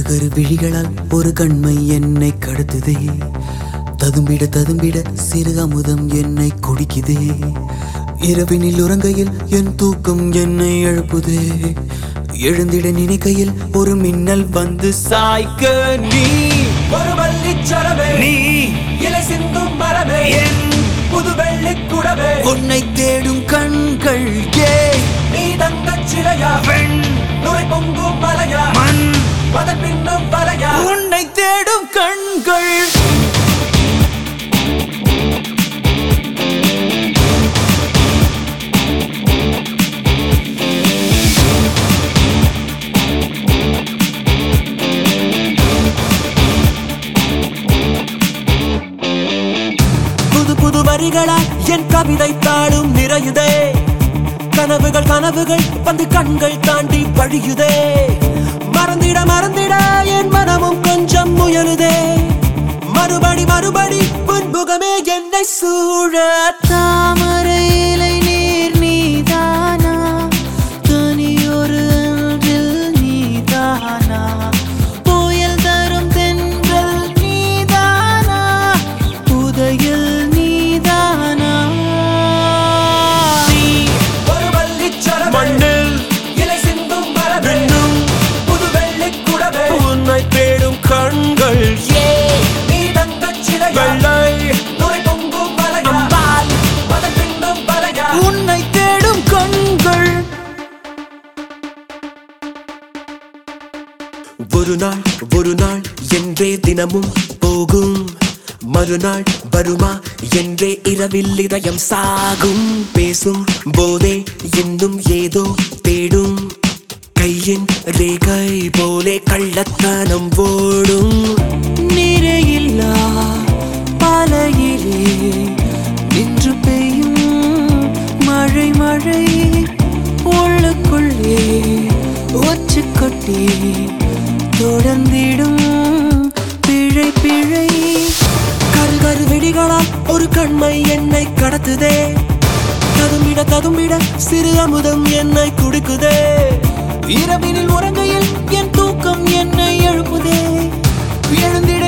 கரு விழிகளால் ஒரு கண்மை என்னை கடத்துதே ததும்பிட ததும்பிட சிறு அமுதம் என்னை குடிக்குதே இரவினில் உறங்கையில் என் தூக்கம் என்னை எழுப்புதே எழுந்திட நினைக்கையில் ஒரு மின்னல் வந்து சாய்க்க நீ ஒரு வள்ளிச்சரமே நீ இலை சிந்தும் மரமே என் புது வெள்ளிக் குடவே உன்னை தேடும் கண்கள் ஏ நீ தங்கச் சிலையா பெண் நுரை பொங்கும் மலையா மண் அதன் பின்னும் வலையா உன்னை தேடும் கண்கள் புது புது வரிகளால் என் கவிதை தாளும் நிறையுதே கனவுகள் கனவுகள் வந்து கண்கள் தாண்டி வழியுதே மறந்திட மறந்திட என் மனமும் கொஞ்சம் முயலுதே மறுபடி மறுபடி புன்முகமே என்னை சூழ தாமரை இலை நீர் நீதானா தனியொரு அன்றில் நீதானா புயல் தரும் தென்றல் நீதானா புதையல் நீதானா நீ ஒரு வள்ளிச்சரமே மண்ணில் இலை சிந்தும் மரமே ரெண்டும் புது வெள்ளிக் குடவே உன்னை தேடும் கண்கள் ஏ நீ தங்கச் சிலையா வெள்ளை நுரை பொங்கும் மலையா அம்பால் அதன் பின்னும் வலையா உன்னை தேடும் கண்கள் ஒரு நாள் ஒரு நாள் என்றே தினமும் போகும் மறுநாள் வருமா என்றே இரவில் இதயம் சாகும் பேசும் போதே இன்னும் ஏதோ தேடும் கையின் ரேகை போலே கள்ளத்தனம் ஓடும் நிறையில்லா பாலையிலே நின்று பெய்யும் மழை மழை உள்ளுக்குள்ளே ஒச்சு கொட்டி தொடர்ந்திடும் பிழை பிழை கரு கரு வெடிகளால் ஒரு கண்மை என்னை கடத்துதே ததும்பிட ததும்பிட சிறு அமுதம் என்னை குடிக்குதே இரவினில் உறங்கையில் என் தூக்கம் என்னை எழுப்புதே எழுந்திட